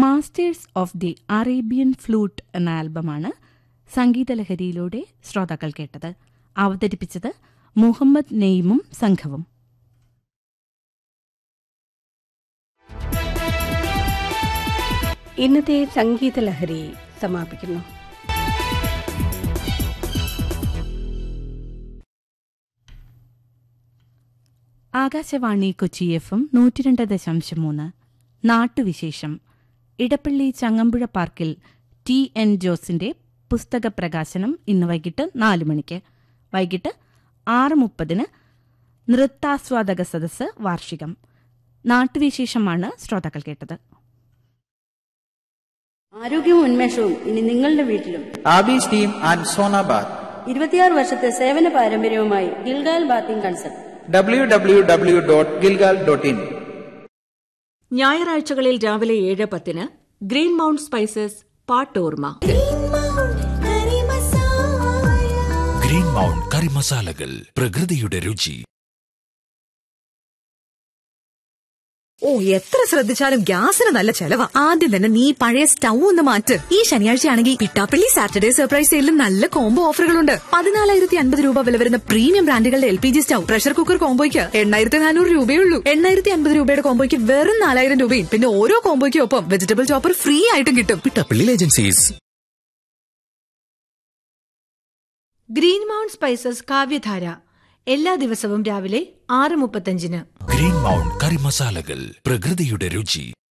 masters of the Arabian flute എന്ന ആൽബമാണ് സംഗീതലഹരിയിലൂടെ ശ്രോതാക്കൾ കേട്ടത് അവതരിപ്പിച്ചത് മുഹമ്മദ് നെയ്മും സംഘവും ഇന്നത്തെ സംഗീത ലഹരി സമാപിക്കുന്നു ആകാശവാണി കൊച്ചി എഫ് എം നൂറ്റിരണ്ട് ദശാംശം മൂന്ന് നാട്ടുവിശേഷം ഇടപ്പള്ളി ചങ്ങമ്പുഴ പാർക്കിൽ ടി എൻ ജോസിന്റെ പുസ്തക പ്രകാശനം ഇന്ന് വൈകിട്ട് നാല് മണിക്ക് വൈകിട്ട് ആറ് മുപ്പതിന് നൃത്താസ്വാദക സദസ്സ് വാർഷികം നാട്ടുവിശേഷമാണ് ശ്രോതാക്കൾ കേട്ടത് ആരോഗ്യവും ഉന്മേഷവും ഇനി നിങ്ങളുടെ വീട്ടിലും ആബീസ് ടീം ആൻഡ് സോനാബാദ് ഇരുപത്തിയാറ് വർഷത്തെ സേവന പാരമ്പര്യവുമായി Gilgal bathing consult W W W dot Gilgal dot in ഞായറാഴ്ചകളിൽ രാവിലെ ഏഴ് പത്തിന് ഗ്രീൻ മൗണ്ട് സ്പൈസസ് പാട്ടോർമ ഗ്രീൻ മൗണ്ട് കറി മസാലകൾ പ്രകൃതിയുടെ രുചി ഓ എത്ര ശ്രദ്ധിച്ചാലും ഗ്യാസിന് നല്ല ചെലവാ ആദ്യം തന്നെ നീ പഴയ സ്റ്റൗ ഒന്ന് മാറ്റ് ഈ ശനിയാഴ്ചയാണെങ്കിൽ പിട്ടാപ്പള്ളി സാറ്റർഡേ സർപ്രൈസ് സെയിലും നല്ല കോംബോ ഓഫറുകളുണ്ട് പതിനാലായിരത്തി അൻപത് രൂപ വില വരുന്ന പ്രീമിയം ബ്രാൻഡുകളുടെ L P G stove pressure cooker കോംബോയ്ക്ക് എണ്ണായിരത്തി നാനൂറ് രൂപയുള്ളൂ എണ്ണായിരത്തി അൻപത് രൂപയുടെ കോംബോയ്ക്ക് വെറും നാലായിരം രൂപയും പിന്നെ ഓരോ കോംബോയ്ക്കും ഒപ്പം വെജിറ്റബിൾ ചോപ്പർ ഫ്രീ ആയിട്ടും കിട്ടും Pittappilly agencies green mount spices കാവ്യധാര എല്ലാ ദിവസവും രാവിലെ ആറ് മുപ്പത്തഞ്ചിന് ഗ്രീൻ മൗണ്ട് കറി മസാലകൾ പ്രകൃതിയുടെ രുചി